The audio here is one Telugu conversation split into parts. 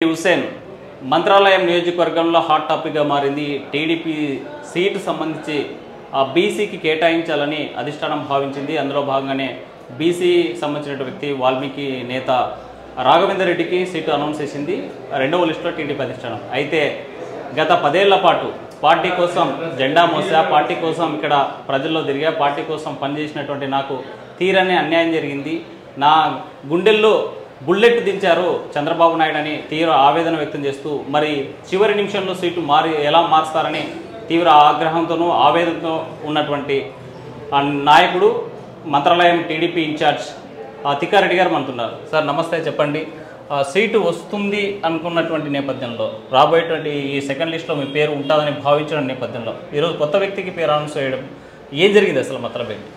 హుస్సేన్ మంత్రాలయం నియోజకవర్గంలో హాట్ టాపిక్గా మారింది టీడీపీ సీటు సంబంధించి ఆ బీసీకి కేటాయించాలని అధిష్టానం భావించింది అందులో భాగంగానే బీసీ సంబంధించిన వ్యక్తి వాల్మీకి నేత రాఘవేందర్ రెడ్డికి సీటు అనౌన్స్ చేసింది రెండవ లిస్టులో టీడీపీ అధిష్టానం అయితే గత పదేళ్ల పాటు పార్టీ కోసం జెండా మోసా పార్టీ కోసం ఇక్కడ ప్రజల్లో తిరిగా పార్టీ కోసం పనిచేసినటువంటి నాకు తీరని అన్యాయం జరిగింది నా గుండెల్లో బుల్లెట్ దించారు చంద్రబాబు నాయుడు అని తీవ్ర ఆవేదన వ్యక్తం చేస్తూ మరి చివరి నిమిషంలో సీటు మారి ఎలా మారుస్తారని తీవ్ర ఆగ్రహంతోనూ ఆవేదనతో ఉన్నటువంటి ఆ నాయకుడు మంత్రాలయం టీడీపీ ఇన్ఛార్జ్ ఆ తిక్కారెడ్డి గారు అంటున్నారు సార్ నమస్తే చెప్పండి ఆ సీటు వస్తుంది అనుకున్నటువంటి నేపథ్యంలో రాబోయేటువంటి ఈ సెకండ్ లిస్ట్లో మీ పేరు ఉంటుందని భావించిన నేపథ్యంలో ఈరోజు కొత్త వ్యక్తికి పేరు అనౌన్స్ చేయడం ఏం జరిగింది అసలు మతలబ్ ఏంటి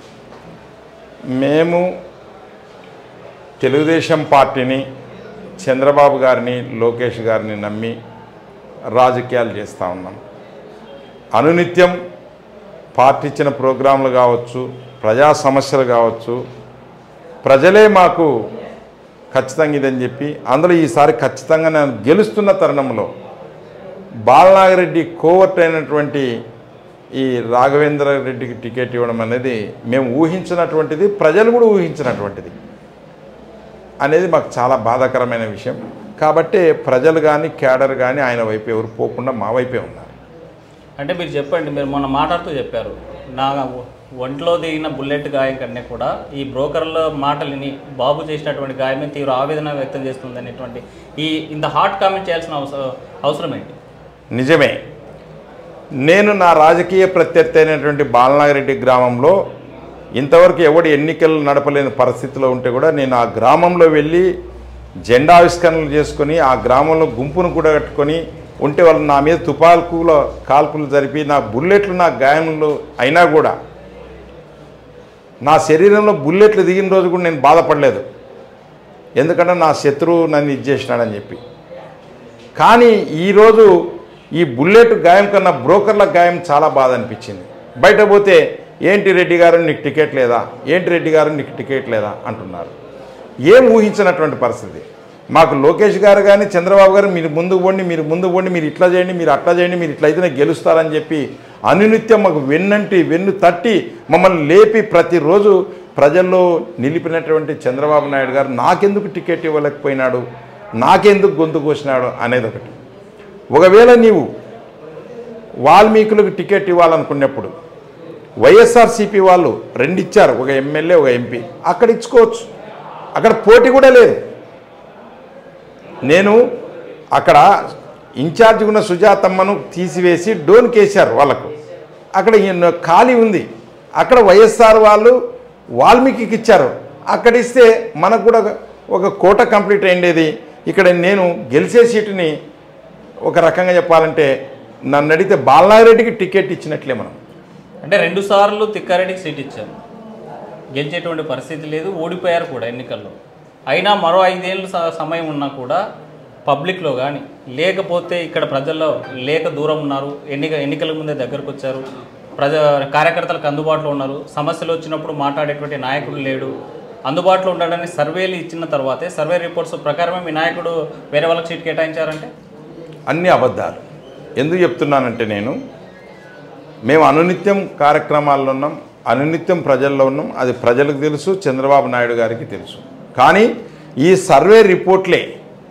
మేము తెలుగుదేశం పార్టీని చంద్రబాబు గారిని లోకేష్ గారిని నమ్మి రాజకీయాలు చేస్తూ ఉన్నాం అనునిత్యం పార్టీ ఇచ్చిన ప్రోగ్రాంలు కావచ్చు ప్రజా సమస్యలు కావచ్చు ప్రజలే మాకు ఖచ్చితంగా ఇదని చెప్పి అందులో ఈసారి ఖచ్చితంగా నేను గెలుస్తున్న తరుణంలో బాలనాగిరెడ్డి కోవర్ట్ అయినటువంటి ఈ రాఘవేంద్ర రెడ్డికి టికెట్ ఇవ్వడం అనేది మేము ఊహించినటువంటిది ప్రజలు కూడా ఊహించినటువంటిది అనేది మాకు చాలా బాధాకరమైన విషయం కాబట్టి ప్రజలు కానీ క్యాడర్ కానీ ఆయన వైపు ఎవరు పోకుండా మా వైపే ఉన్నారు అంటే మీరు చెప్పండి మీరు మొన్న మాట్లాడుతూ చెప్పారు నా ఒంట్లో దిగిన బుల్లెట్ గాయం కన్నా కూడా ఈ బ్రోకర్ల మాటలని బాబు చేసినటువంటి గాయమే తీవ్ర ఆవేదన వ్యక్తం చేస్తుంది అనేటువంటి ఈ ఇంత హాట్ కామెంట్ చేయాల్సిన అవసరం అవసరం ఏంటి నిజమే నేను నా రాజకీయ ప్రత్యర్థి అయినటువంటి బాలనాగిరెడ్డి గ్రామంలో ఇంతవరకు ఎవడు ఎన్నికలు నడపలేని పరిస్థితిలో ఉంటే కూడా నేను ఆ గ్రామంలో వెళ్ళి జెండా ఆవిష్కరణలు చేసుకొని ఆ గ్రామంలో గుంపును కూడా కట్టుకొని ఉంటే వాళ్ళు నా మీద తుపాకుల కాల్పులు జరిపి నా బుల్లెట్లు నా గాయములు అయినా కూడా నా శరీరంలో బుల్లెట్లు దిగిన రోజు కూడా నేను బాధపడలేదు ఎందుకంటే నా శత్రువు నన్ను ఇచ్చేసినాడని చెప్పి కానీ ఈరోజు ఈ బుల్లెట్ గాయం కన్నా బ్రోకర్ల గాయం చాలా బాధ అనిపించింది బయట పోతే ఏంటి రెడ్డి గారు నీకు టికెట్ లేదా ఏంటి రెడ్డి గారు నీకు టికెట్ లేదా అంటున్నారు ఏం ఊహించినటువంటి పరిస్థితి మాకు లోకేష్ గారు కానీ చంద్రబాబు గారు మీరు ముందుకు పోండి మీరు ముందుకు పోండి మీరు ఇట్లా చేయండి మీరు అట్లా చేయండి మీరు ఇట్లా అయితేనే గెలుస్తారని చెప్పి అనునిత్యం మాకు వెన్నంటి వెన్ను తట్టి మమ్మల్ని లేపి ప్రతిరోజు ప్రజల్లో నిలిపినటువంటి చంద్రబాబు నాయుడు గారు నాకెందుకు టికెట్ ఇవ్వలేకపోయినాడు నాకెందుకు గొంతు కోసినాడు అనేది ఒకటి ఒకవేళ నీవు వాల్మీకులకు టికెట్ ఇవ్వాలనుకున్నప్పుడు వైఎస్ఆర్సీపీ వాళ్ళు రెండు ఇచ్చారు ఒక ఎమ్మెల్యే ఒక ఎంపీ అక్కడ ఇచ్చుకోవచ్చు అక్కడ పోటీ కూడా లేదు నేను అక్కడ ఇన్ఛార్జ్ ఉన్న సుజాతమ్మను తీసివేసి డోన్కి వేశారు వాళ్ళకు అక్కడ ఈయన ఖాళీ ఉంది అక్కడ వైఎస్ఆర్ వాళ్ళు వాల్మీకి ఇచ్చారు అక్కడ ఇస్తే మనకు కూడా ఒక కోట కంప్లీట్ అయిండేది ఇక్కడ నేను గెలిచే సీటుని ఒక రకంగా చెప్పాలంటే నన్ను అడిగితే బాలనాగిరెడ్డికి టికెట్ ఇచ్చినట్లే మనం అంటే రెండు సార్లు తిక్కారెడ్డికి సీట్ ఇచ్చారు గెలిచేటువంటి పరిస్థితి లేదు ఓడిపోయారు కూడా ఎన్నికల్లో అయినా మరో ఐదేళ్ళు స- సమయం ఉన్నా కూడా పబ్లిక్లో కానీ లేకపోతే ఇక్కడ ప్రజల్లో లేక దూరం ఉన్నారు ఎన్నిక ఎన్నికల ముందే దగ్గరకు వచ్చారు ప్రజ కార్యకర్తలకు అందుబాటులో ఉన్నారు సమస్యలు వచ్చినప్పుడు మాట్లాడేటువంటి నాయకుడు లేడు అందుబాటులో ఉండడానికి సర్వేలు ఇచ్చిన తర్వాతే సర్వే రిపోర్ట్స్ ప్రకారమే మీ నాయకుడు వేరే వాళ్ళకి సీట్ కేటాయించారంటే అన్ని అబద్ధాలు ఎందుకు చెప్తున్నానంటే నేను మేము అనునిత్యం కార్యక్రమాల్లో ఉన్నాం అనునిత్యం ప్రజల్లో ఉన్నాం అది ప్రజలకు తెలుసు చంద్రబాబు నాయుడు గారికి తెలుసు కానీ ఈ సర్వే రిపోర్ట్లే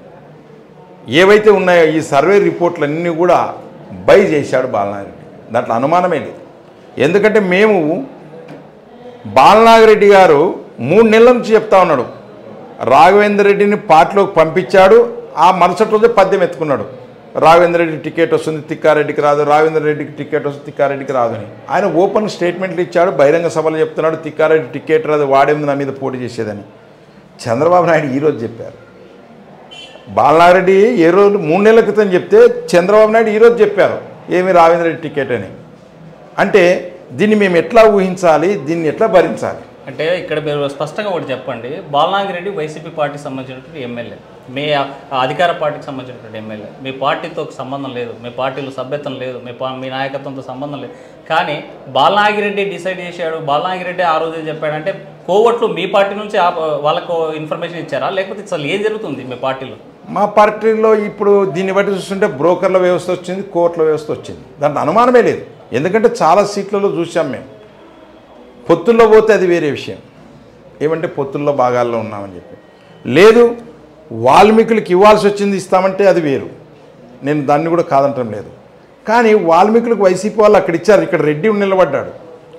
ఏవైతే ఉన్నాయో ఈ సర్వే రిపోర్ట్లన్నీ కూడా బై చేశాడు బాలనాగిరెడ్డి దాంట్లో అనుమానమే లేదు ఎందుకంటే మేము బాలనాగిరెడ్డి గారు మూడు నెలల నుంచి చెప్తా ఉన్నాడు రాఘవేంద్ర రెడ్డిని పార్టీలోకి పంపించాడు ఆ మరుసటి రోజే పద్యం ఎత్తుకున్నాడు రాఘవేంద్ర రెడ్డి టికెట్ వస్తుంది తిక్కారెడ్డికి రాదు రాఘవేంద్ర రెడ్డికి టికెట్ వస్తుంది తిక్కారెడ్డికి రాదు అని ఆయన ఓపెన్ స్టేట్మెంట్లు ఇచ్చాడు బహిరంగ సభలు చెప్తున్నాడు తిక్కారెడ్డి టికెట్ రాదు వాడేంది నా మీద పోటీ చేసేదని చంద్రబాబు నాయుడు ఈరోజు చెప్పారు బాలనారెడ్డి ఏ రోజు మూడు నెలల క్రితం చెప్తే చంద్రబాబు నాయుడు ఈరోజు చెప్పారు ఏమి రావేంద్ర రెడ్డి టికెట్ అని అంటే దీన్ని మేము ఎట్లా ఊహించాలి దీన్ని ఎట్లా భరించాలి అంటే ఇక్కడ మీరు స్పష్టంగా ఒకటి చెప్పండి బాలనాగిరెడ్డి వైసీపీ పార్టీకి సంబంధించినటువంటి ఎమ్మెల్యే మీ ఆ అధికార పార్టీకి సంబంధించినటువంటి ఎమ్మెల్యే మీ పార్టీతో ఒక సంబంధం లేదు మీ పార్టీలో సభ్యత్వం లేదు మీ పా మీ నాయకత్వంతో సంబంధం లేదు కానీ బాలనాగిరెడ్డి డిసైడ్ చేశాడు బాలనాగిరెడ్డి ఆ రోజే చెప్పాడంటే కోవట్లు మీ పార్టీ నుంచి ఆ- వాళ్ళకు ఇన్ఫర్మేషన్ ఇచ్చారా లేకపోతే అసలు ఏం జరుగుతుంది మీ పార్టీలో మా పార్టీలో ఇప్పుడు దీన్ని బట్టి చూస్తుంటే బ్రోకర్ల వ్యవస్థ వచ్చింది కోర్టుల వ్యవస్థ వచ్చింది దాంట్లో అనుమానమే లేదు ఎందుకంటే చాలా సీట్లలో చూసాం మేము పొత్తుల్లో పోతే అది వేరే విషయం ఏమంటే పొత్తుల్లో భాగాల్లో ఉన్నామని చెప్పి లేదు వాల్మీకులకు ఇవ్వాల్సి వచ్చింది ఇస్తామంటే అది వేరు నేను దాన్ని కూడా కాదంటం లేదు కానీ వాల్మీకులకు వైసీపీ వాళ్ళు అక్కడ ఇచ్చారు ఇక్కడ రెడ్డి నిలబడ్డాడు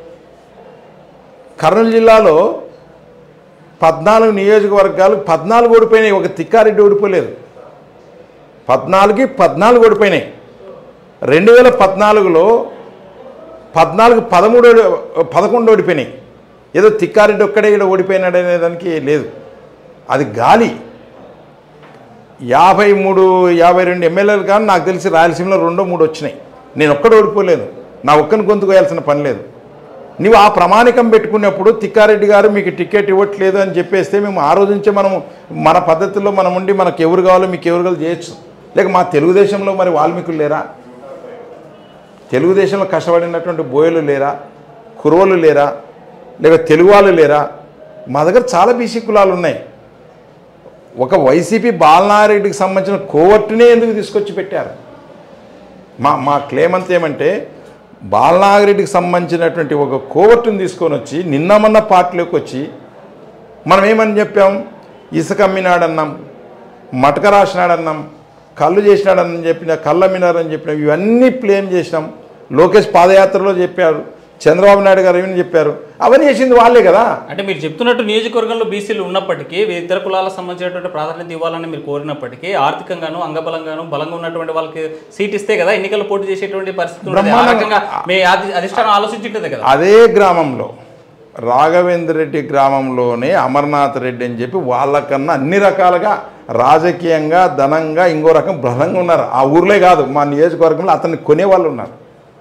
కర్నూలు జిల్లాలో పద్నాలుగు నియోజకవర్గాలు పద్నాలుగు ఓడిపోయినాయి ఒక తిక్కారెడ్డి ఓడిపోలేదు పద్నాలుగు పద్నాలుగు ఓడిపోయినాయి రెండు వేల పద్నాలుగులో పద్నాలుగు పదమూడు ఓడి- పదకొండు ఓడిపోయినాయి ఏదో తిక్కారెడ్డి ఒక్కడే ఇక్కడ ఓడిపోయినాడు అనే దానికి లేదు అది గాలి యాభై మూడు యాభై రెండు ఎమ్మెల్యేలు కానీ నాకు తెలిసి రాయలసీమలో రెండో మూడు వచ్చినాయి నేను ఒక్కడ ఓడిపోలేదు నా ఒక్కని గొంతు కోయాల్సిన పని లేదు నువ్వు ఆ ప్రమాణికం పెట్టుకున్నప్పుడు తిక్కారెడ్డి గారు మీకు టికెట్ ఇవ్వట్లేదు అని చెప్పేస్తే మేము ఆ రోజు నుంచే మనము మన పద్ధతిలో మనం ఉండి మనకు ఎవరు కావాలో మీకు ఎవరు కావాలో చేయొచ్చు లేక మా తెలుగుదేశంలో మరి వాల్మీకులు లేరా తెలుగుదేశంలో కష్టపడినటువంటి బోయలు లేరా కురువలు లేరా లేక తెలుగు వాళ్ళు లేరా మా దగ్గర చాలా బీసీ కులాలు ఉన్నాయి ఒక వైసీపీ బాలనారెడ్డికి సంబంధించిన కోవర్టునే ఎందుకు తీసుకొచ్చి పెట్టారు మా మా క్లెయిమ్ అంతా ఏమంటే బాలనాగిరెడ్డికి సంబంధించినటువంటి ఒక కోవర్టుని తీసుకొని వచ్చి నిన్న మొన్న పార్టీలోకి వచ్చి మనం ఏమని చెప్పాం ఇసుక అమ్మినాడన్నాం మటక రాసినాడన్నాం కళ్ళు చేసినాడని చెప్పిన కళ్ళు అమ్మినారని చెప్పిన ఇవన్నీ ప్లేమ్ చేసినాం లోకేష్ పాదయాత్రలో చెప్పారు చంద్రబాబు నాయుడు గారు ఏమని చెప్పారు అవన్నీ చేసింది వాళ్ళే కదా అంటే మీరు చెప్తున్నట్టు నియోజకవర్గంలో బీసీలు ఉన్నప్పటికీ ఇతర కులాలకు సంబంధించినటువంటి ప్రాధాన్యత ఇవ్వాలని మీరు కోరినప్పటికీ ఆర్థికంగాను అంగబలంగాను బలంగా ఉన్నటువంటి వాళ్ళకి సీట్ ఇస్తే కదా ఎన్నికల్లో పోటీ చేసేటువంటి పరిస్థితి ఉంటుంది. ఆ బ్రహ్మాండంగా- రకంగా మీ అధి- అధిష్టానం ఆలోచించుంటుంది కదా అదే గ్రామంలో రాఘవేంద్ర రెడ్డి గ్రామంలోనే అమర్నాథ్ రెడ్డి అని చెప్పి వాళ్ళకన్నా అన్ని రకాలుగా రాజకీయంగా ధనంగా ఇంకో రకం బలంగా ఉన్నారు ఆ ఊర్లే కాదు మా నియోజకవర్గంలో అతన్ని కొనేవాళ్ళు ఉన్నారు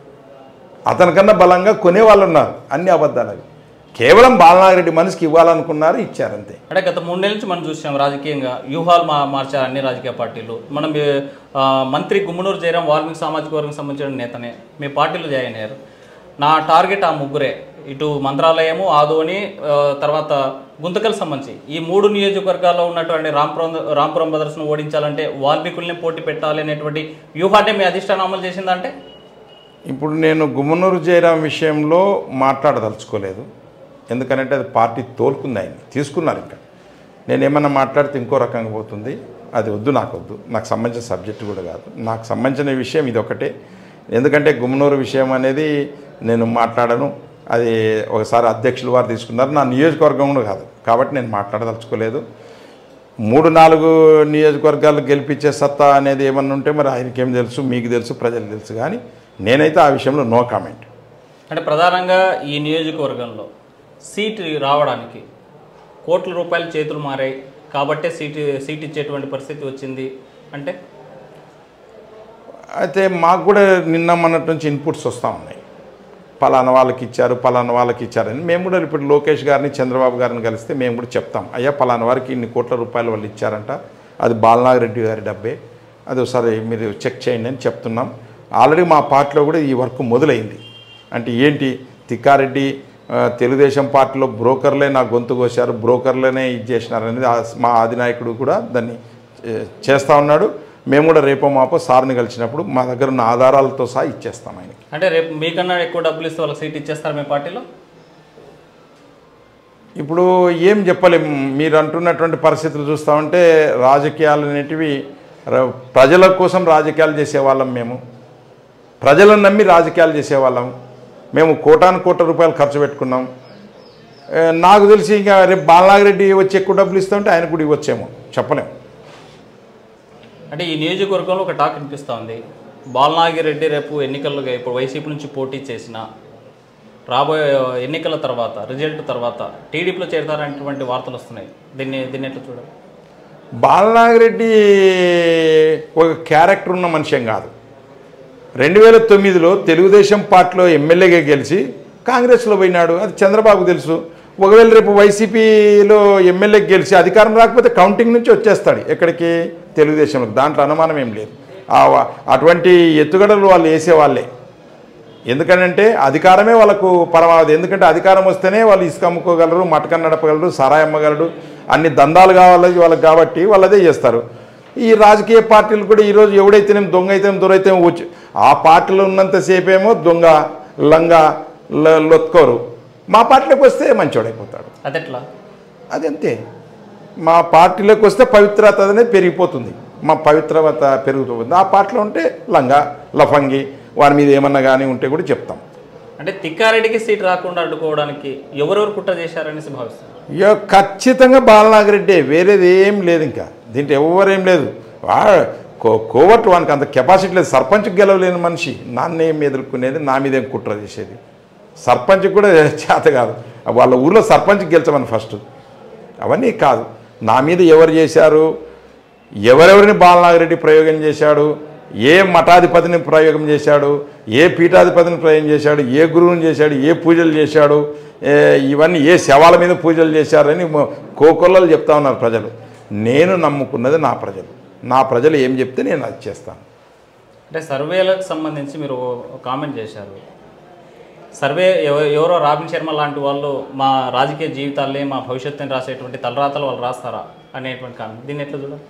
అతనికన్నా బలంగా కొనేవాళ్ళు ఉన్నారు అన్ని అబద్ధాలు అవి కేవలం బాలనాగిరెడ్డి మనిషికి ఇవ్వాలనుకున్నారు ఇచ్చారంతే అంటే గత మూడు నెలల నుంచి మనం చూసాం రాజకీయంగా వ్యూహాలు మా మార్చారు అన్ని రాజకీయ పార్టీలు మనం ఆ, మంత్రి గుమ్మనూరు జయరాం వాల్మీకి సామాజిక వర్గం సంబంధించిన నేతనే మీ పార్టీలో జాయిన్ అయ్యారు నా టార్గెట్ ఆ ముగ్గురే ఇటు మంత్రాలయము ఆదోని ఆ, తర్వాత గుంతకల్ సంబంధించి ఈ మూడు నియోజకవర్గాల్లో ఉన్నటువంటి రాంపురం రాంపురం బ్రదర్స్ను ఓడించాలంటే వాల్మీకుల్ని పోటీ పెట్టాలి అనేటువంటి వ్యూహాన్ని మీ అధిష్టానం అమలు చేసిందంటే ఇప్పుడు నేను గుమ్మనూరు జయరాం విషయంలో మాట్లాడదలుచుకోలేదు ఎందుకంటే అది పార్టీ తోలుకుంది ఆయన తీసుకున్నారు ఇంకా నేను ఏమన్నా మాట్లాడితే ఇంకో రకంగా పోతుంది అది వద్దు నాకు వద్దు నాకు సంబంధించిన సబ్జెక్ట్ కూడా కాదు నాకు సంబంధించిన విషయం ఇది ఒకటే ఎందుకంటే గుమ్మనూరు విషయం అనేది నేను మాట్లాడను అది ఒకసారి అధ్యక్షులు వారు తీసుకున్నారు నా నియోజకవర్గం కూడా కాదు కాబట్టి నేను మాట్లాడదలుచుకోలేదు మూడు నాలుగు నియోజకవర్గాలు గెలిపించే సత్తా అనేది ఏమన్నా ఉంటే మరి ఆయనకేం తెలుసు మీకు తెలుసు ప్రజలకు తెలుసు కానీ నేనైతే ఆ విషయంలో నో కామెంట్ అంటే ప్రధానంగా ఈ నియోజకవర్గంలో సీటు రావడానికి కోట్ల రూపాయలు చేతులు మారాయి కాబట్టే సీటు సీట్ ఇచ్చేటువంటి పరిస్థితి వచ్చింది అంటే అయితే మాకు కూడా నిన్న మొన్నటి నుంచి ఇన్పుట్స్ వస్తూ ఉన్నాయి పలానా వాళ్ళకి ఇచ్చారు పలానా వాళ్ళకి ఇచ్చారని మేము కూడా ఇప్పుడు లోకేష్ గారిని చంద్రబాబు గారిని కలిస్తే మేము కూడా చెప్తాం అయ్యా పలానా వారికి ఇన్ని కోట్ల రూపాయలు వాళ్ళు ఇచ్చారంట అది బాలనాగిరెడ్డి గారి డబ్బే అది ఒకసారి మీరు చెక్ చేయండి అని చెప్తున్నాం ఆల్రెడీ మా పార్టీలో కూడా ఈ వర్క్ మొదలైంది అంటే ఏంటి తిక్కారెడ్డి ఆ, తెలుగుదేశం పార్టీలో బ్రోకర్లే నా గొంతు కోశారు బ్రోకర్లనే ఇది చేసినారు అనేది ఆ మా అధినాయకుడు కూడా దాన్ని ఏ, చేస్తా ఉన్నాడు మేము కూడా రేపో మాపో సార్ని కలిసినప్పుడు మా దగ్గర ఉన్న ఆధారాలతో సహా ఇచ్చేస్తాం ఆయనకి అంటే రేపు మీకన్నా ఎక్కువ డబ్బులు ఇస్తే వాళ్ళకి సీట్ ఇచ్చేస్తారు మీ పార్టీలో ఇప్పుడు ఏం చెప్పలేం మీరు అంటున్నటువంటి పరిస్థితులు చూస్తా ఉంటే రాజకీయాలు అనేటివి ర- ప్రజల కోసం రాజకీయాలు చేసేవాళ్ళం మేము ప్రజలను నమ్మి రాజకీయాలు చేసేవాళ్ళం మేము కోటాను కోట్ల రూపాయలు ఖర్చు పెట్టుకున్నాం ఏ, నాకు తెలిసి ఇంకా రేపు బాలనాగిరెడ్డి వచ్చి ఎక్కువ డబ్బులు ఇస్తుంటే ఆయన కూడా ఇవ్వచ్చేమో చెప్పలేం అంటే ఈ నియోజకవర్గంలో ఒక టాక్ వినిపిస్తూ ఉంది బాలనాగిరెడ్డి రేపు ఎన్నికల్లో ఇప్పుడు వైసీపీ నుంచి పోటీ చేసిన రాబోయే ఎన్నికల తర్వాత రిజల్ట్ తర్వాత టీడీపీలో చేరతారనేటువంటి వార్తలు వస్తున్నాయి దీన్ని దీన్ని ఎట్లా చూడాలి బాలనాగిరెడ్డి ఒక క్యారెక్టర్ ఉన్న మనిషి కాదు రెండు వేల తొమ్మిదిలో తెలుగుదేశం పార్టీలో ఎమ్మెల్యేగా గెలిచి కాంగ్రెస్లో పోయినాడు అది చంద్రబాబు తెలుసు ఒకవేళ రేపు వైసీపీలో ఎమ్మెల్యేకి గెలిచి అధికారం రాకపోతే కౌంటింగ్ నుంచి వచ్చేస్తాడు ఎక్కడికి తెలుగుదేశంలోకి దాంట్లో అనుమానం ఏం లేదు ఆ- అటువంటి ఎత్తుగడలు వాళ్ళు వేసేవాళ్ళే ఎందుకంటే అధికారమే వాళ్ళకు పరమావధి ఎందుకంటే అధికారం వస్తేనే వాళ్ళు ఇసుక అమ్ముకోగలరు మటకం నడపగలరు సరాయి అమ్మగలరు అన్ని దందాలు కావాలి వాళ్ళకి కాబట్టి వాళ్ళు అదే చేస్తారు ఈ రాజకీయ పార్టీలు కూడా ఈరోజు ఎవడైతేనేం దొంగ అయితే దొరైతే వచ్చి ఆ పార్టీలో ఉన్నంతసేపేమో దొంగ లంగ ల- లొత్కోరు మా పార్టీలోకి వస్తే మంచోడైపోతాడు అదెట్లా అది అంతే మా పార్టీలోకి వస్తే పవిత్రత అనేది పెరిగిపోతుంది మా పవిత్రత పెరుగుతుంది ఆ పార్టీలో ఉంటే లంగా లఫంగి వారి మీద ఏమన్నా కానీ ఉంటే కూడా చెప్తాం అంటే తిక్కారెడ్డికి సీట్ రాకుండా అడ్డుకోవడానికి ఎవరెవరు కుట్ర చేశారనేసి భావిస్తారు ఇక ఖచ్చితంగా బాలనాగిరెడ్డి వేరేది ఏం లేదు ఇంకా దీంట్లో ఎవరేం లేదు వా- కో- కోవట్ వానికి అంత కెపాసిటీ లేదు సర్పంచ్కి గెలవలేని మనిషి నాన్నేం ఎదుర్కొనేది నా మీద ఏం కుట్ర చేసేది సర్పంచ్ కూడా చేత కాదు వాళ్ళ ఊర్లో సర్పంచ్కి గెలిచమని ఫస్ట్ అవన్నీ కాదు నా మీద ఎవరు చేశారు ఎవరెవరిని బాలనాగిరెడ్డి ప్రయోగం చేశాడు ఏ మఠాధిపతిని ప్రయోగం చేశాడు ఏ పీఠాధిపతిని ప్రయోగం చేశాడు ఏ గురువుని చేశాడు ఏ పూజలు చేశాడు ఏ ఇవన్నీ ఏ శవాల మీద పూజలు చేశారని మొ- కోకొల్లలు చెప్తా ఉన్నారు ప్రజలు నేను నమ్ముకున్నది నా ప్రజలు నా ప్రజలు ఏం చెప్తే నేను అది చేస్తాను అంటే సర్వేలకు సంబంధించి మీరు ఒక కామెంట్ చేశారు సర్వే ఎవ- ఎవరో రాబిన్ శర్మ లాంటి వాళ్ళు మా రాజకీయ జీవితాలే మా భవిష్యత్తుని రాసేటువంటి తలరాతలు వాళ్ళు రాస్తారా అనేటువంటి కామెంట్ దీన్ని ఎట్లా చూడాలి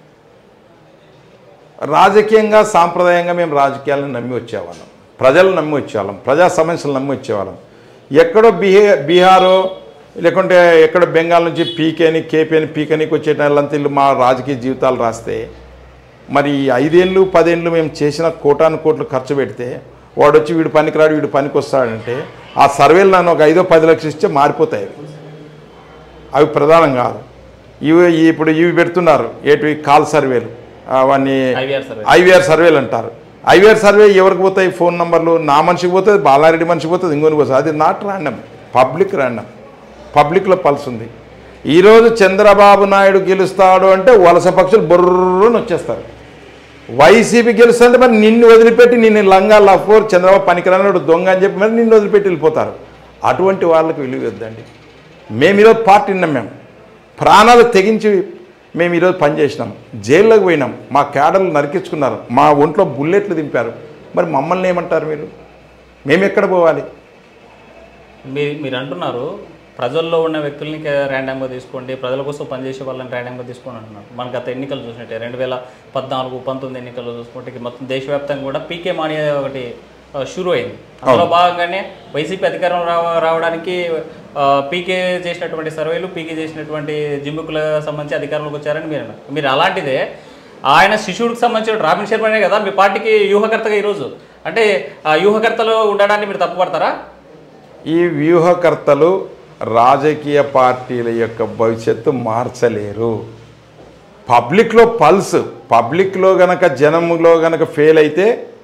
రాజకీయంగా సాంప్రదాయంగా మేము రాజకీయాలను నమ్మి వచ్చేవాళ్ళం ప్రజలను నమ్మి వచ్చేవాళ్ళం ప్రజా సమస్యలు నమ్మి వచ్చేవాళ్ళం ఎక్కడో బిహే బీహారో లేకుంటే ఎక్కడో బెంగాల్ నుంచి పీకేని కేపీని పీకనికి వచ్చే వాళ్ళంతా వీళ్ళు మా రాజకీయ జీవితాలు రాస్తే మరి ఈ ఐదేళ్ళు పదేళ్ళు మేము చేసిన కోటాను కోట్లు ఖర్చు పెడితే వాడు వచ్చి వీడు పనికిరాడు వీడు పనికి వస్తాడంటే ఆ సర్వేలు నన్ను ఒక ఐదో పది లక్షలు ఇస్తే మారిపోతాయి అవి అవి ప్రధానం కాదు ఇవి ఇప్పుడు ఇవి పెడుతున్నారు ఏటివి కాల్ సర్వేలు అవన్నీ ఐవీఆర్ సర్వే ఐవీఆర్ సర్వేలు అంటారు ఐవీఆర్ సర్వే ఎవరికి పోతాయి ఫోన్ నంబర్లు నా మనిషికి పోతుంది బాలారెడ్డి మనిషికి పోతుంది ఇంకొని పోతుంది అది నాట్ ర్యాండమ్ పబ్లిక్ ర్యాండమ్ పబ్లిక్లో పల్స్ ఉంది ఈరోజు చంద్రబాబు నాయుడు గెలుస్తాడు అంటే వలస పక్షులు బొర్రని వచ్చేస్తారు వైసీపీ గెలుస్తుంటే మరి నిన్ను వదిలిపెట్టి నిన్ను లంగా లఫోర్ చంద్రబాబు పనికిరాడు దొంగ అని చెప్పి మరి నిన్ను వదిలిపెట్టి వెళ్ళిపోతారు అటువంటి వాళ్ళకి విలువ ఇద్దండి మేము ఈరోజు పార్టీ ఉన్నాం మేము ప్రాణాలు తెగించి మేము ఈరోజు పనిచేసినాం జైల్లోకి పోయినాం మా క్యాడర్లు నరికించుకున్నారు మా ఒంట్లో బుల్లెట్లు దింపారు మరి మమ్మల్ని ఏమంటారు మీరు మేము ఎక్కడ పోవాలి మీరు మీరు అంటున్నారు ప్రజల్లో ఉన్న వ్యక్తుల్ని ర్యాండమ్గా తీసుకోండి ప్రజల కోసం పనిచేసే వాళ్ళని ర్యాండమ్గా తీసుకోండి అంటున్నారు మన గత ఎన్నికలు చూసినట్టే రెండు వేల పద్నాలుగు పంతొమ్మిది ఎన్నికలు చూసుకుంటే ఇక మొత్తం దేశవ్యాప్తంగా కూడా పీకే మానియా ఒకటి ఆ, షురూ అయింది అందులో భాగంగానే వైసీపీ అధికారం రావ రావడానికి ఆ, పీకే చేసినటువంటి సర్వేలు పీకే చేసినటువంటి జిమ్ముకులకు సంబంధించి అధికారంలోకి వచ్చారని మీరు అన్నారు మీరు అలాంటిదే ఆయన శిశువుడికి సంబంధించిన రాబిన్ శర్మనే కదా మీ పార్టీకి వ్యూహకర్తగా ఈరోజు అంటే ఆ వ్యూహకర్తలు ఉండడాన్ని మీరు తప్పుపడతారా ఈ వ్యూహకర్తలు రాజకీయ పార్టీల యొక్క భవిష్యత్తు మార్చలేరు పబ్లిక్లో పల్స్ పబ్లిక్లో గనక జనములో గనక ఫెయిల్ అయితే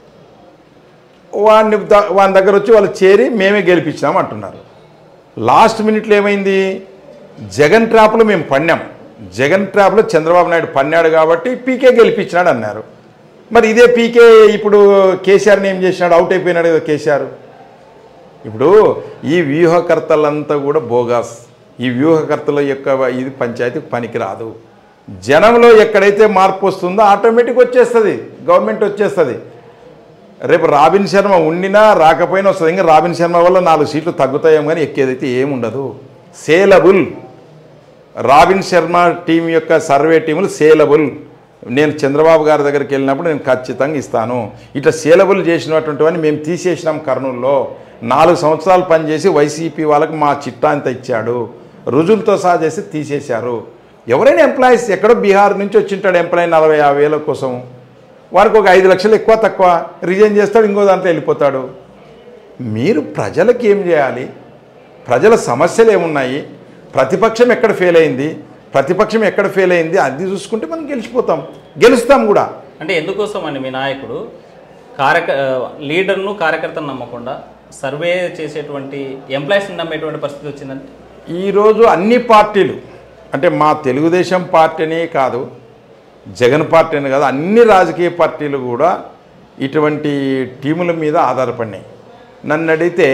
వాడిని ద- వాని దగ్గర వచ్చి వాళ్ళు చేరి మేమే గెలిపించినాం అంటున్నారు లాస్ట్ మినిట్లో ఏమైంది జగన్ ట్రాప్లో మేము పన్నాం జగన్ ట్రాప్లో చంద్రబాబు నాయుడు పన్నాడు కాబట్టి పీకే గెలిపించినాడు అన్నారు మరి ఇదే పీకే ఇప్పుడు కేసీఆర్ని ఏం చేసినాడు అవుట్ అయిపోయినాడు కదా కేసీఆర్ ఇప్పుడు ఈ వ్యూహకర్తలంతా కూడా బోగాస్ ఈ వ్యూహకర్తల యొక్క ఇది పంచాయతీకి పనికిరాదు జనంలో ఎక్కడైతే మార్పు వస్తుందో ఆటోమేటిక్ వచ్చేస్తుంది గవర్నమెంట్ వచ్చేస్తుంది రేపు రాబిన్ శర్మ ఉండినా రాకపోయినా వస్తుంది ఇంకా రాబిన్ శర్మ వల్ల నాలుగు సీట్లు తగ్గుతాయేమో కానీ ఎక్కేదైతే ఏముండదు సేలబుల్ రాబిన్ శర్మ టీం యొక్క సర్వే టీములు సేలబుల్ నేను చంద్రబాబు గారి దగ్గరికి వెళ్ళినప్పుడు నేను ఖచ్చితంగా ఇస్తాను ఇట్లా సేలబుల్ చేసినటువంటివన్నీ మేము తీసేసినాం కర్నూలులో నాలుగు సంవత్సరాలు పనిచేసి వైసీపీ వాళ్ళకి మా చిట్టా అంత ఇచ్చాడు రుజువులతో సహా చేసి తీసేశారు ఎవరైనా ఎంప్లాయీస్ ఎక్కడో బీహార్ నుంచి వచ్చింటాడు ఎంప్లాయీ నలభై యాభై వేల కోసం వారికి ఒక ఐదు లక్షలు ఎక్కువ తక్కువ రిజైన్ చేస్తాడు ఇంకో దాంట్లో వెళ్ళిపోతాడు మీరు ప్రజలకు ఏం చేయాలి ప్రజల సమస్యలు ఏమున్నాయి ప్రతిపక్షం ఎక్కడ ఫెయిల్ అయింది ప్రతిపక్షం ఎక్కడ ఫెయిల్ అయింది అది చూసుకుంటే మనం గెలిచిపోతాం గెలుస్తాం కూడా అంటే ఎందుకోసం అండి మీ నాయకుడు కార్యక లీడర్ను కార్యకర్తను నమ్మకుండా సర్వే చేసేటువంటి ఎంప్లాయీస్ని నమ్మేటువంటి పరిస్థితి వచ్చిందంటే ఈరోజు అన్ని పార్టీలు అంటే మా తెలుగుదేశం పార్టీనే కాదు జగన్ పార్టీ అని కాదు అన్ని రాజకీయ పార్టీలు కూడా ఇటువంటి టీముల మీద ఆధారపడినాయి నన్ను అడిగితే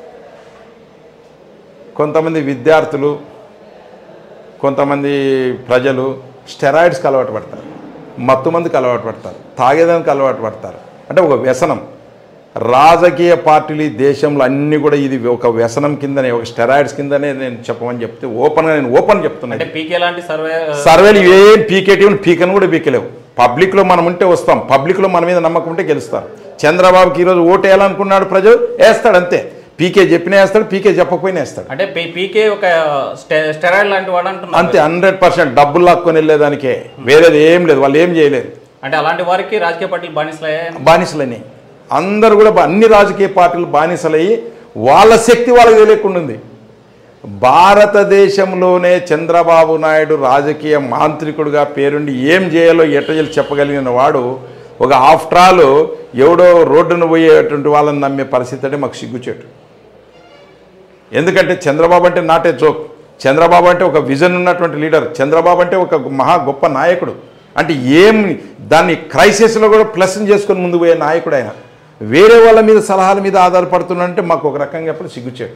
కొంతమంది విద్యార్థులు కొంతమంది ప్రజలు స్టెరాయిడ్స్కి అలవాటు పడతారు మత్తు మందికి అలవాటు పడతారు తాగేదానికి అలవాటు పడతారు అంటే ఒక వ్యసనం రాజకీయ పార్టీలు ఈ దేశంలో అన్నీ కూడా ఇది ఒక వ్యసనం కిందనే ఒక స్టెరాయిడ్స్ కిందనే నేను చెప్పమని చెప్తే ఓపెన్గా నేను ఓపెన్ చెప్తున్నా అంటే పీకే లాంటి సర్వే సర్వేలు ఏం పీకేటీ పీకను కూడా పీకలేవు పబ్లిక్లో మనం ఉంటే వస్తాం పబ్లిక్లో మన మీద నమ్మకం ఉంటే గెలుస్తారు చంద్రబాబుకి ఈరోజు ఓటు వేయాలనుకున్నాడు ప్రజలు వేస్తాడు అంతే పీకే చెప్పినా వేస్తాడు పీకే చెప్పకపోయినా వేస్తాడు అంటే పీ- పీకే ఒక స్టె- స్టెరాయిడ్ లాంటి వాడు అంటున్నారు అంతే హండ్రెడ్ పర్సెంట్ డబ్బులు లాక్కొని వెళ్ళేదానికే వేరేది ఏం లేదు వాళ్ళు ఏం చేయలేరు అంటే అలాంటి వారికి రాజకీయ పార్టీలు బానిసలయ్యాయి బానిసలని అందరూ కూడా బా- అన్ని రాజకీయ పార్టీలు బానిసలయ్యి వాళ్ళ శక్తి వాళ్ళకి తెలియకుండా ఉంది భారతదేశంలోనే చంద్రబాబు నాయుడు రాజకీయ మాంత్రికుడుగా పేరుండి ఏం చేయాలో ఎట్ట చేయాలో చెప్పగలిగిన వాడు ఒక ఆఫ్టర్ ఆల్ ఎవడో రోడ్డును పోయేటువంటి వాళ్ళని నమ్మే పరిస్థితి అంటే మాకు సిగ్గుచేటు ఎందుకంటే చంద్రబాబు అంటే నాటే జోక్ చంద్రబాబు అంటే ఒక విజన్ ఉన్నటువంటి లీడర్ చంద్రబాబు అంటే ఒక మహా గొప్ప నాయకుడు అంటే ఏం దాన్ని క్రైసిస్లో కూడా ప్లస్ చేసుకొని ముందు పోయే నాయకుడు ఆయన వేరే వాళ్ళ మీద సలహాల మీద ఆధారపడుతున్నాడంటే మాకు ఒక రకంగా చెప్పడం సిగ్గుచేటు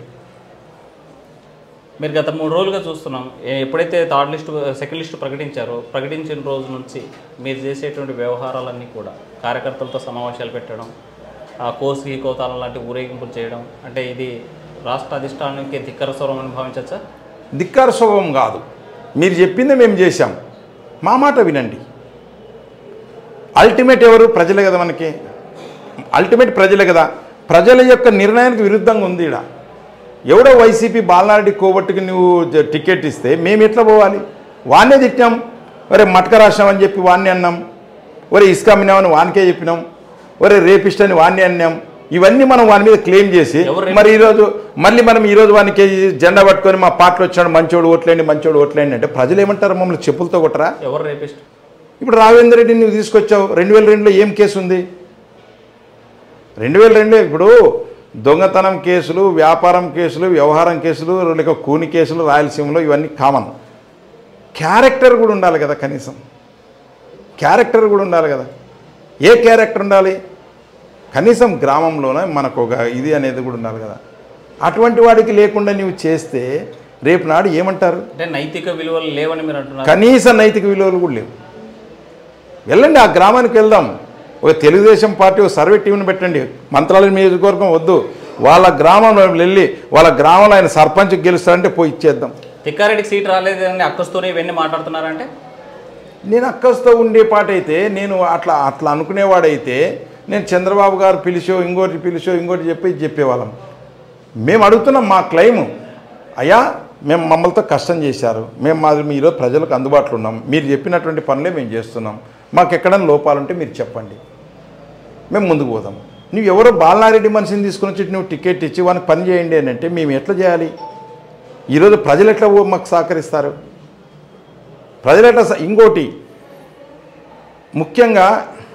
మీరు గత మూడు రోజులుగా చూస్తున్నాం ఏ- ఎప్పుడైతే థర్డ్ లిస్ట్ సెకండ్ లిస్ట్ ప్రకటించారో ప్రకటించిన రోజు నుంచి మీరు చేసేటువంటి వ్యవహారాలన్నీ కూడా కార్యకర్తలతో సమావేశాలు పెట్టడం ఆ కోసి కోతాలం లాంటి ఊరేగింపులు చేయడం అంటే ఇది రాష్ట్ర అధిష్టానానికి ధిక్కర స్వరం అని భావించవచ్చా ధిక్కార స్వభావం కాదు మీరు చెప్పిందే మేము చేశాం మా మాట వినండి అల్టిమేట్ ఎవరు ప్రజలే కదా మనకి అల్టిమేట్ ప్రజలే కదా ప్రజల యొక్క నిర్ణయానికి విరుద్ధంగా ఉంది ఇక్కడ ఎవడో వైసీపీ బాలనారెడ్డి కోవట్టుకి నువ్వు జ- టికెట్ ఇస్తే మేము ఎట్లా పోవాలి వాన్నే తిట్టాం ఒరే మటక రాసినాం అని చెప్పి వాన్నే అన్నాం ఒరే ఇసుక అమ్మినామని వానికే చెప్పినాం ఒరే రేపిస్ట్ అని వాన్నే అన్నాం ఇవన్నీ మనం వాని మీద క్లెయిమ్ చేసి ఎవరు మరి ఈరోజు మళ్ళీ మనం ఈరోజు వానికి జెండా పట్టుకొని మా పార్టీలో వచ్చాడు మంచోడు ఓట్లేండి మంచోడు ఓట్లేండి అంటే ప్రజలు ఏమంటారు మమ్మల్ని చెప్పులతో కొట్టరా ఎవరు రేపిస్ట్ ఇప్పుడు రాఘవేంద్ర రెడ్డిని నువ్వు తీసుకొచ్చావు రెండు వేల రెండులో ఏం కేసు ఉంది రెండు వేల రెండు ఇప్పుడు దొంగతనం కేసులు వ్యాపారం కేసులు వ్యవహారం కేసులు లేక కూని కేసులు రాయలసీమలో ఇవన్నీ కామన్ క్యారెక్టర్ కూడా ఉండాలి కదా కనీసం క్యారెక్టర్ కూడా ఉండాలి కదా ఏ క్యారెక్టర్ ఉండాలి కనీసం గ్రామంలోనే మనకు ఒక ఇది అనేది కూడా ఉండాలి కదా అటువంటి వాడికి లేకుండా నువ్వు చేస్తే రేపు నాడు ఏమంటారు అంటే నైతిక విలువలు లేవని మీరు అంటున్నారు కనీస నైతిక విలువలు కూడా లేవు వెళ్ళండి ఆ గ్రామానికి వెళ్దాం ఒక తెలుగుదేశం పార్టీ ఒక సర్వే టీంని పెట్టండి మంత్రాలయం నియోజకవర్గం వద్దు వాళ్ళ గ్రామంలో వెళ్ళి వాళ్ళ గ్రామంలో ఆయన సర్పంచ్ గెలుస్తారంటే పోయి ఇచ్చేద్దాం తిక్కారెడ్డికి సీట్ రాలేదని అక్కస్తూనే ఇవన్నీ మాట్లాడుతున్నారంటే నేను అక్కస్తో ఉండే పాట అయితే నేను అట్లా అట్లా అనుకునేవాడైతే నేను చంద్రబాబు గారు పిలిచో ఇంకోటి పిలిచో ఇంకోటి చెప్పి చెప్పేవాళ్ళం మేము అడుగుతున్నాం మా క్లెయిమ్ అయ్యా మేము మమ్మల్తో కష్టం చేశారు మేము మా ఈరోజు ప్రజలకు అందుబాటులో ఉన్నాం మీరు చెప్పినటువంటి పనులే మేము చేస్తున్నాం మాకు ఎక్కడైనా లోపాలుంటే మీరు చెప్పండి మేము ముందుకు పోదాం నువ్వు ఎవరో బాలనారెడ్డి మనిషిని తీసుకుని వచ్చి నువ్వు టికెట్ ఇచ్చి వానికి పని చేయండి అని అంటే మేము ఎట్లా చేయాలి ఈరోజు ప్రజలు ఎట్లా ఓ- మాకు సహకరిస్తారు ప్రజలు ఎట్లా స- ఇంకోటి ముఖ్యంగా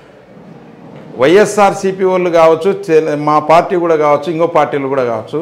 వైఎస్ఆర్సీపీ వాళ్ళు కావచ్చు తెల- మా పార్టీ కూడా కావచ్చు ఇంకో పార్టీలు కూడా కావచ్చు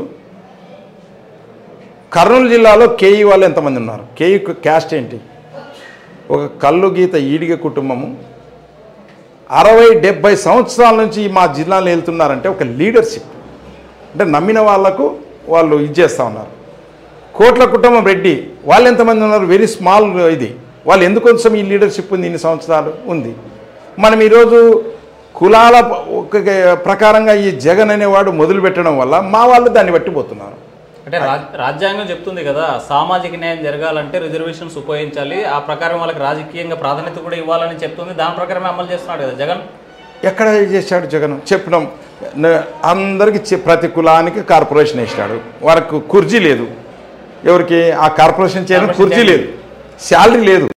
కర్నూలు జిల్లాలో కేఈ వాళ్ళు ఎంతమంది ఉన్నారు కేఈ క్యాస్ట్ ఏంటి ఒక కల్లు గీత ఈడిగ కుటుంబము అరవై డెబ్బై సంవత్సరాల నుంచి మా జిల్లాలో వెళ్తున్నారంటే ఒక లీడర్షిప్ అంటే నమ్మిన వాళ్లకు వాళ్ళు ఇచ్చేస్తూ ఉన్నారు కోట్ల కుటుంబం రెడ్డి వాళ్ళు ఎంతమంది ఉన్నారు వెరీ స్మాల్ ఇది వాళ్ళు ఎందుకు కొంచెం ఈ లీడర్షిప్ ఉంది ఇన్ని సంవత్సరాలు ఉంది మనం ఈరోజు కులాల ప- ఒక ప్రకారంగా ఈ జగన్ అనేవాడు మొదలు పెట్టడం వల్ల మా వాళ్ళు దాన్ని బట్టి పోతున్నారు అంటే రాజ్- రాజ్యాంగం చెప్తుంది కదా సామాజిక న్యాయం జరగాలంటే రిజర్వేషన్స్ ఉపయోగించాలి ఆ ప్రకారం వాళ్ళకి రాజకీయంగా ప్రాధాన్యత కూడా ఇవ్వాలని చెప్తుంది దాని ప్రకారమే అమలు చేస్తున్నాడు కదా జగన్ ఎక్కడ చేశాడు జగన్ చెప్పినాం న- అందరికి చె- ప్రతి కులానికి కార్పొరేషన్ వేసినాడు వారికి కుర్జీ లేదు ఎవరికి ఆ కార్పొరేషన్ చేయడం కార్పొరేషన్ కుర్జీ లేదు శాలరీ లేదు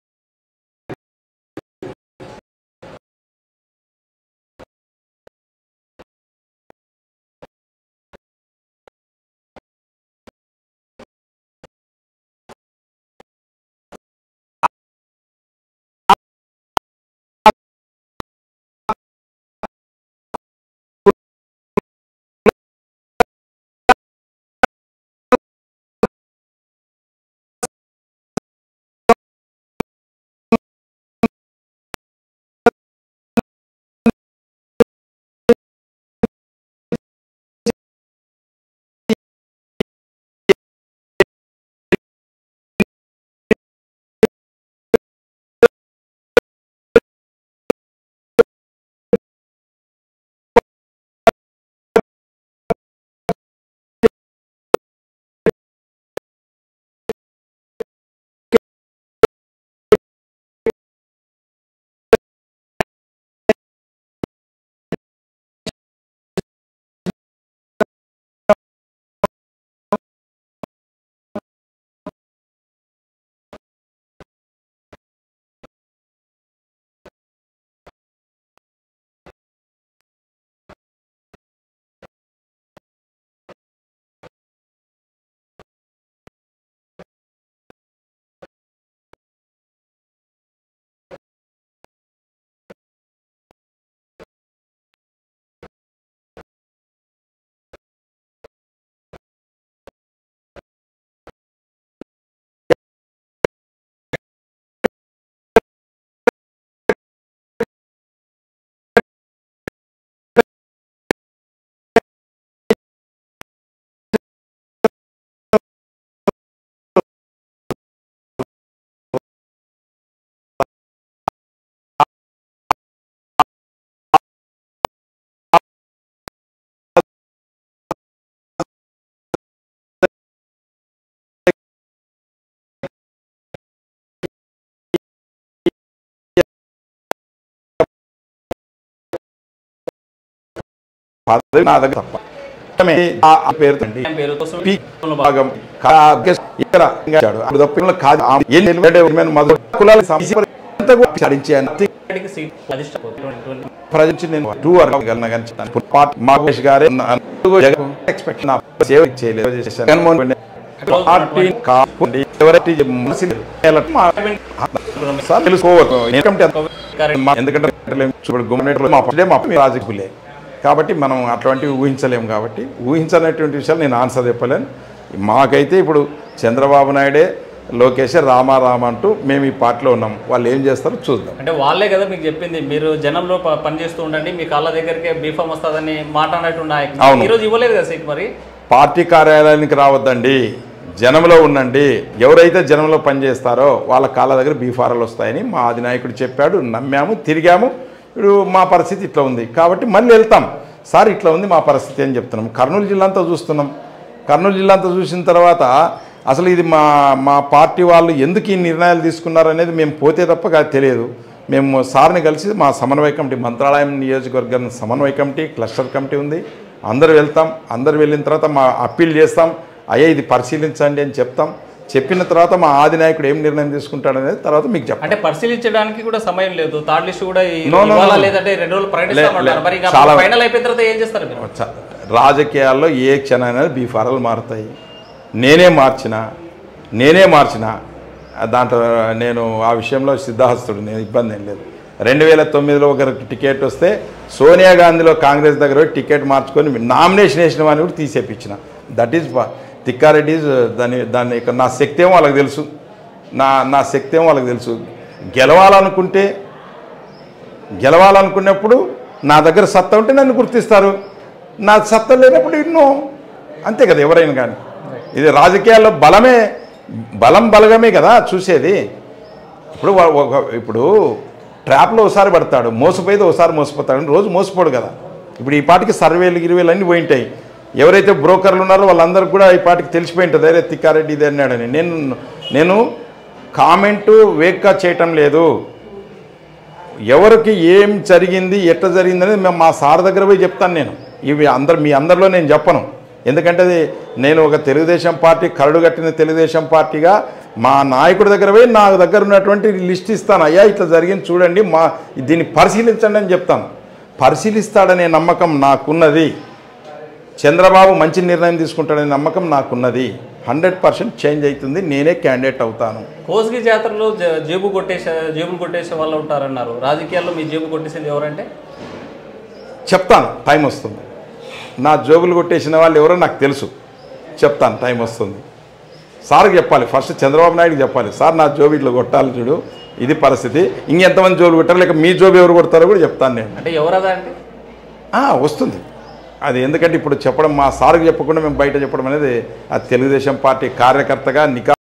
పదవి నా దగ్గర తప్ప ఇష్టమే. ఆ ఆ పేరుతో అండి. ఏం పేరు కోసం పీ భాగం కా- ఇక్కడ ఇంకా ఇచ్చాడు. అది తప్ప ఇలా కాదు ఆ ఏం నిలబడే ఉమెన్ మొదలు కులాల సమస్య అంతా కూడా సాధించే అంతే ఇక్కడికి సీట్ అధిష్టానం ప్రజెంట్ నేను టూ వరకు గలన కానీ చెప్తాను. పార్టీ మాగేష్ గారే నా- జగన్ ఎక్స్పెక్ట్ నా సేవ చేయలేదు చేశాను. జగన్మోహన్ రెడ్డి పార్టీ కాకుండా ఎవరైతే మనసు లేదు. మా- సార్ తెలుసుకోవచ్చు ఎందుకంటే మా- ఎందుకంటే చూడు గుమ్మనేట్లో మా ఫస్ట్ డే మా రాజకీయులే కాబట్టి మనం అటువంటివి ఊహించలేము కాబట్టి ఊహించనటువంటి విషయాలు నేను ఆన్సర్ చెప్పలేను మాకైతే ఇప్పుడు చంద్రబాబు నాయుడే లోకేష్ రామారామ అంటూ మేము ఈ పార్టీలో ఉన్నాం వాళ్ళు ఏం చేస్తారో చూద్దాం అంటే వాళ్ళే కదా మీకు చెప్పింది మీరు జనంలో ప- పనిచేస్తూ ఉండండి మీ కాళ్ళ దగ్గరికి బీఫామ్ వస్తుందని మాట్లాడినట్టు నాయకులు అవును. ఈ రోజు ఇవ్వలేదు కదా సీట్ మరి పార్టీ కార్యాలయానికి రావద్దండి జనంలో ఉండండి ఎవరైతే జనంలో పనిచేస్తారో వాళ్ళ కాళ్ళ దగ్గర బీఫారాలు వస్తాయని మా అధినాయకుడు చెప్పాడు నమ్మాము తిరిగాము ఇప్పుడు మా పరిస్థితి ఇట్లా ఉంది కాబట్టి మళ్ళీ వెళ్తాం సార్ ఇట్లా ఉంది మా పరిస్థితి అని చెప్తున్నాం కర్నూలు జిల్లా అంతా చూస్తున్నాం కర్నూలు జిల్లా అంతా చూసిన తర్వాత అసలు ఇది మా మా పార్టీ వాళ్ళు ఎందుకు ఈ నిర్ణయాలు తీసుకున్నారు అనేది మేము పోతే తప్ప కాదు తెలియదు మేము సార్ని కలిసి మా సమన్వయ కమిటీ మంత్రాలయం నియోజకవర్గం సమన్వయ కమిటీ క్లస్టర్ కమిటీ ఉంది అందరు వెళ్తాం అందరు వెళ్ళిన తర్వాత మా అప్పీల్ చేస్తాం అయ్యా ఇది పరిశీలించండి అని చెప్తాం చెప్పిన తర్వాత మా ఆది నాయకుడు ఏం నిర్ణయం తీసుకుంటాడు అనేది తర్వాత మీకు చెప్తాం అంటే పరిశీలించడానికి కూడా సమయం లేదు థర్డ్ లిస్ట్ కూడా ఈ- No, no, ఇవాళ no. లేదంటే రెండు రోజులు ప్రకటిస్తామంటారు లే- మరి ఇంకా చాలా- ఫైనల్ అయిపోయిన తర్వాత ఏం చేస్తారు మీరు చ- రాజకీయాల్లో ఏ క్షణమైనా బీఫారాలు మారుతాయి నేనే మార్చిన నేనే మార్చిన దాంట్లో నేను ఆ విషయంలో సిద్ధహస్తుడు నేను ఇబ్బంది ఏం లేదు రెండు వేల తొమ్మిదిలో ఒకరికి టికెట్ వస్తే సోనియా గాంధీలో కాంగ్రెస్ దగ్గర పోయి టికెట్ మార్చుకొని నామినేషన్ వేసిన వాడిని కూడా తీసేపించిన దట్ ఈజ్ తిక్కారెడ్డి is దాని దాని యొక్క నా శక్తి ఏమో వాళ్ళకి తెలుసు నా నా శక్తి ఏమో వాళ్ళకి తెలుసు గెలవాలనుకుంటే గెలవాలనుకున్నప్పుడు నా దగ్గర సత్తా ఉంటే నన్ను గుర్తిస్తారు నా సత్తా లేనప్పుడు ఎన్నో అంతే కదా ఎవరైనా కానీ ఇది రాజకీయాల్లో బలమే బలం బలగమే కదా చూసేది ఇప్పుడు వా- ఒక ఇప్పుడు ట్రాప్లో ఒకసారి పడతాడు మోసపోయేది ఒకసారి మోసపోతాడు రోజు మోసపోడు కదా ఇప్పుడు ఈ పాటికి సర్వేలు గిరివేలు అన్నీ పోయింటాయి ఎవరైతే బ్రోకర్లు ఉన్నారో వాళ్ళందరికీ కూడా ఈ పాటికి తెలిసిపోయి ఉంటుంది అరే తిక్కారెడ్డి ఇది అన్నాడని నేను నేను కామెంటు వేగ్గా చేయటం లేదు ఎవరికి ఏం జరిగింది ఎట్లా జరిగింది అనేది మేము మా సార్ దగ్గర పోయి చెప్తాను నేను ఇవి అందరు మీ అందరిలో నేను చెప్పను ఎందుకంటే అది నేను ఒక తెలుగుదేశం పార్టీ కరడు కట్టిన తెలుగుదేశం పార్టీగా మా నాయకుడి దగ్గర పోయి నా దగ్గర ఉన్నటువంటి లిస్ట్ ఇస్తాను అయ్యా ఇట్లా జరిగింది చూడండి మా దీన్ని పరిశీలించండి అని చెప్తాను పరిశీలిస్తాడనే నమ్మకం నాకున్నది చంద్రబాబు మంచి నిర్ణయం తీసుకుంటాడనే నమ్మకం నాకున్నది హండ్రెడ్ పర్సెంట్ చేంజ్ అవుతుంది నేనే క్యాండిడేట్ అవుతాను కోస్గి జాతరలో జ- జేబు కొట్టేసే జేబులు కొట్టేసే వాళ్ళు ఉంటారన్నారు రాజకీయాల్లో మీ జేబు కొట్టేసేది ఎవరంటే చెప్తాను టైం వస్తుంది నా జోబులు కొట్టేసిన వాళ్ళు ఎవరో నాకు తెలుసు చెప్తాను టైం వస్తుంది సార్కి చెప్పాలి ఫస్ట్ చంద్రబాబు నాయుడుకి చెప్పాలి సార్ నా జోబు ఇట్లా కొట్టాలి చూడు ఇది పరిస్థితి ఇంకెంతమంది జోబులు కొట్టారు లేక మీ జోబు ఎవరు కొడతారో కూడా చెప్తాను నేను అంటే ఎవరదా అంటే ఆ, వస్తుంది అది ఎందుకంటే ఇప్పుడు చెప్పడం మా సార్కి చెప్పకుండా మేము బయట చెప్పడం అనేది అది తెలుగుదేశం పార్టీ కార్యకర్తగా నికా